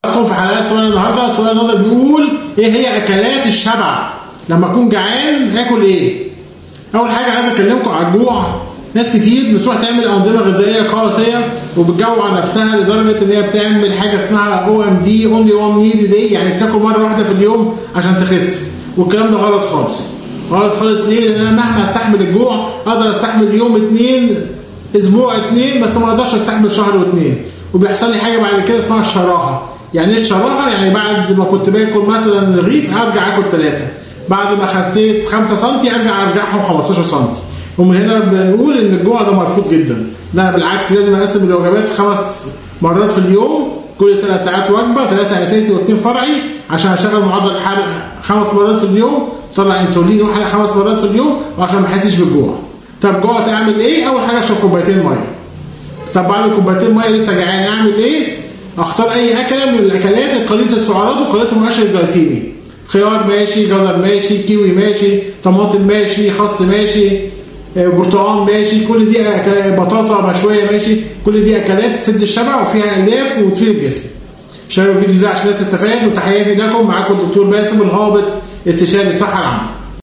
ندخل في حلقات سؤال النهارده سؤال النهارده بيقول ايه هي اكلات الشبع لما اكون جعان اكل ايه اول حاجه عايز اكلمكم على الجوع ناس كتير بتروح تعمل انظمه غذائيه قاسيه وبتجوع نفسها لدرجه ان هي بتعمل حاجه اسمها او ام دي اونلي وان ميل دي يعني بتاكل مره واحده في اليوم عشان تخس والكلام ده غلط خالص غلط خالص ليه؟ لان انا مهما استحمل الجوع اقدر استحمل يوم اتنين اسبوع اتنين بس ما اقدرش استحمل شهر واتنين وبيحصل لي حاجه بعد كده اسمها الشراهه يعني ايه الشراهه؟ يعني بعد ما كنت باكل مثلا رغيف هرجع اكل ثلاثه بعد ما خسيت 5 سم ارجع ارجعهم 15 سم ومن هنا بنقول ان الجوع ده مرفوض جدا ده بالعكس لازم اقسم الوجبات خمس مرات في اليوم كل ثلاث ساعات وجبه ثلاثه اساسي واثنين فرعي عشان اشغل معدل الحرق خمس مرات في اليوم طلع انسولين واحرق خمس مرات في اليوم وعشان ما احسش بالجوع طب جوعت اعمل ايه؟ اول حاجه اشرب كوبايتين ميه طب بعد كوبايتين ميه لسه جعان اعمل ايه؟ اختار اي اكله من الاكلات قليله السعرات وقليله المؤشر الجلايسيمي خيار ماشي جزر ماشي كيوي ماشي طماطم ماشي خس ماشي برتقال ماشي كل دي بطاطا مشويه ماشي كل دي اكلات تسد الشبع وفيها الياف وتفيد الجسم شاركوا الفيديو ده عشان الناس تستفاد وتحياتي لكم معاكم الدكتور باسم الهابط استشاري الصحه العامه